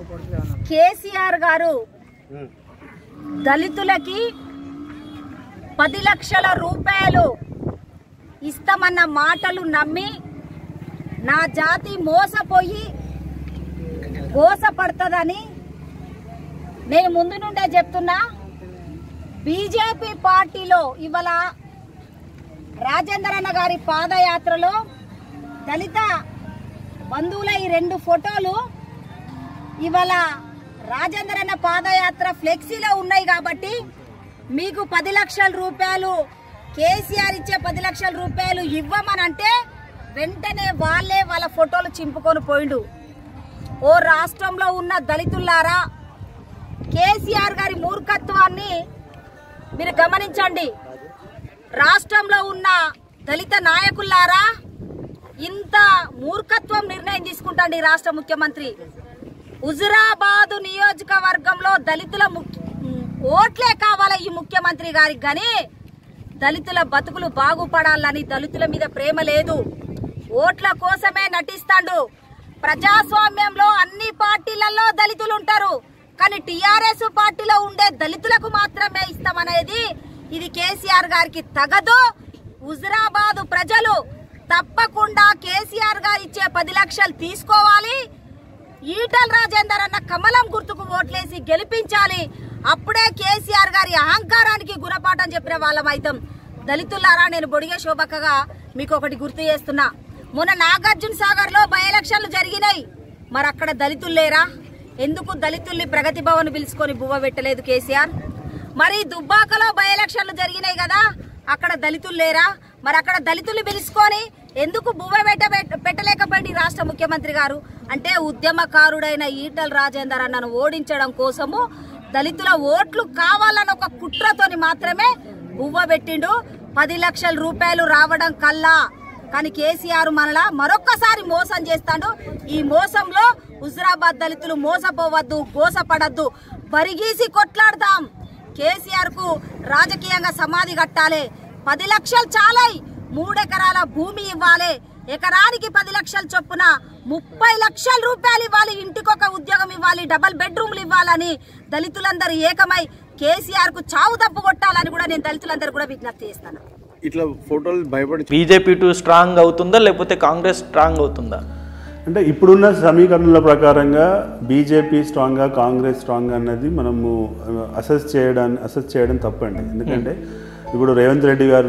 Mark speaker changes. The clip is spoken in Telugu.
Speaker 1: కేసీఆర్ గారు దళితులకి పది లక్షల రూపాయలు ఇస్తామన్న మాటలు నమ్మి నా జాతి మోసపోయి మోసపడుతుందని నేను ముందు నుండే చెప్తున్నా బీజేపీ పార్టీలో ఇవాళ రాజేంద్ర అన్న గారి పాదయాత్రలో దళిత బంధువుల ఈ రెండు ఫోటోలు ఇవాళ రాజేంద్ర అన్న పాదయాత్ర ఫ్లెక్సీలో ఉన్నాయి కాబట్టి మీకు పది లక్షల రూపాయలు కేసీఆర్ ఇచ్చే పది లక్షల రూపాయలు ఇవ్వమనంటే వెంటనే వాళ్ళే వాళ్ళ ఫోటోలు చింపుకొని పోయిండు ఓ రాష్ట్రంలో ఉన్న దళితులారా కేసీఆర్ గారి మూర్ఖత్వాన్ని మీరు గమనించండి రాష్ట్రంలో ఉన్న దళిత నాయకులారా ఇంత మూర్ఖత్వం నిర్ణయం తీసుకుంటాండి ఈ రాష్ట్ర ముఖ్యమంత్రి హుజురాబాదు నియోజకవర్గంలో దళితుల ముఖ్య- ఓట్లే కావాల ఈ ముఖ్యమంత్రి గారికి గాని దళితుల బతుకులు బాగుపడాలని దళితుల మీద ప్రేమ లేదు ఓట్ల కోసమే నటిస్తాడు ప్రజాస్వామ్యంలో అన్ని పార్టీలలో దళితులు ఉంటారు కానీ టిఆర్ఎస్ పార్టీలో ఉండే దళితులకు మాత్రమే ఇస్తామనేది ఇది కేసీఆర్ గారికి తగదు హుజురాబాదు ప్రజలు తప్పకుండా కేసీఆర్ గారు ఇచ్చే పది లక్షలు తీసుకోవాలి ఈటల రాజేందర్ అన్న కమలం గుర్తుకు ఓట్లేసి గెలిపించాలి అప్పుడే కేసీఆర్ గారి అహంకారానికి గుణపాఠం చెప్పిన వాళ్ళం అయితాం దళితులారా నేను బొడిగ శోభక్కగా మీకు ఒకటి గుర్తు చేస్తున్నా మొన్న నాగార్జున సాగర్ లో బై ఎలక్షన్లు జరిగినాయి మరి అక్కడ దళితులు లేరా ఎందుకు దళితుల్ని ప్రగతి భవన్ పిలుచుకొని బువ్వ పెట్టలేదు కేసీఆర్ మరి దుబ్బాకలో బై ఎలక్షన్లు జరిగినాయి కదా అక్కడ దళితులు లేరా మరి అక్కడ దళితులు పిలుచుకొని ఎందుకు బువ్వ పెట్ట పెట్టలేకపోయింది రాష్ట్ర ముఖ్యమంత్రి గారు అంటే ఉద్యమకారుడైన ఈటల రాజేందర్ అన్నను ఓడించడం కోసము దళితుల ఓట్లు కావాలన్న ఒక కుట్రతోని మాత్రమే బువ్వ పెట్టిండు పది లక్షల రూపాయలు రావడం కల్లా కానీ కేసీఆర్ మనలా మరొక్కసారి మోసం చేస్తాడు ఈ మోసంలో హుజురాబాద్ దళితులు మోసపోవద్దు మోసపడద్దు బరిగీసి కొట్లాడదాం కేసీఆర్ కు రాజకీయంగా సమాధి కట్టాలి పది లక్షలు చాలై మూడెకరాల భూమి ఇవ్వాలి ఎకరానికి పది లక్షలు చొప్పున ముప్పై లక్షల రూపాయలు ఇవ్వాలి ఇంటికొక ఉద్యోగం ఇవ్వాలి డబల్ బెడ్రూమ్లు ఇవ్వాలని దళితులందరూ ఏకమై కేసీఆర్ కు చావు దప్పు కొట్టాలని కూడా నేను దళితులందరూ కూడా విజ్ఞప్తి చేస్తాను
Speaker 2: ఇట్లా ఫోటోలు భయపడి
Speaker 3: బీజేపీ టూ స్ట్రాంగ్ అవుతుందా లేకపోతే కాంగ్రెస్ స్ట్రాంగ్ అవుతుందా
Speaker 4: అంటే ఇప్పుడున్న సమీకరణల ప్రకారంగా బీజేపీ స్ట్రాంగ్గా కాంగ్రెస్ స్ట్రాంగ్ అన్నది మనము అసెస్ చేయడానికి అసెస్ చేయడం తప్పండి ఎందుకంటే ఇప్పుడు రేవంత్ రెడ్డి గారు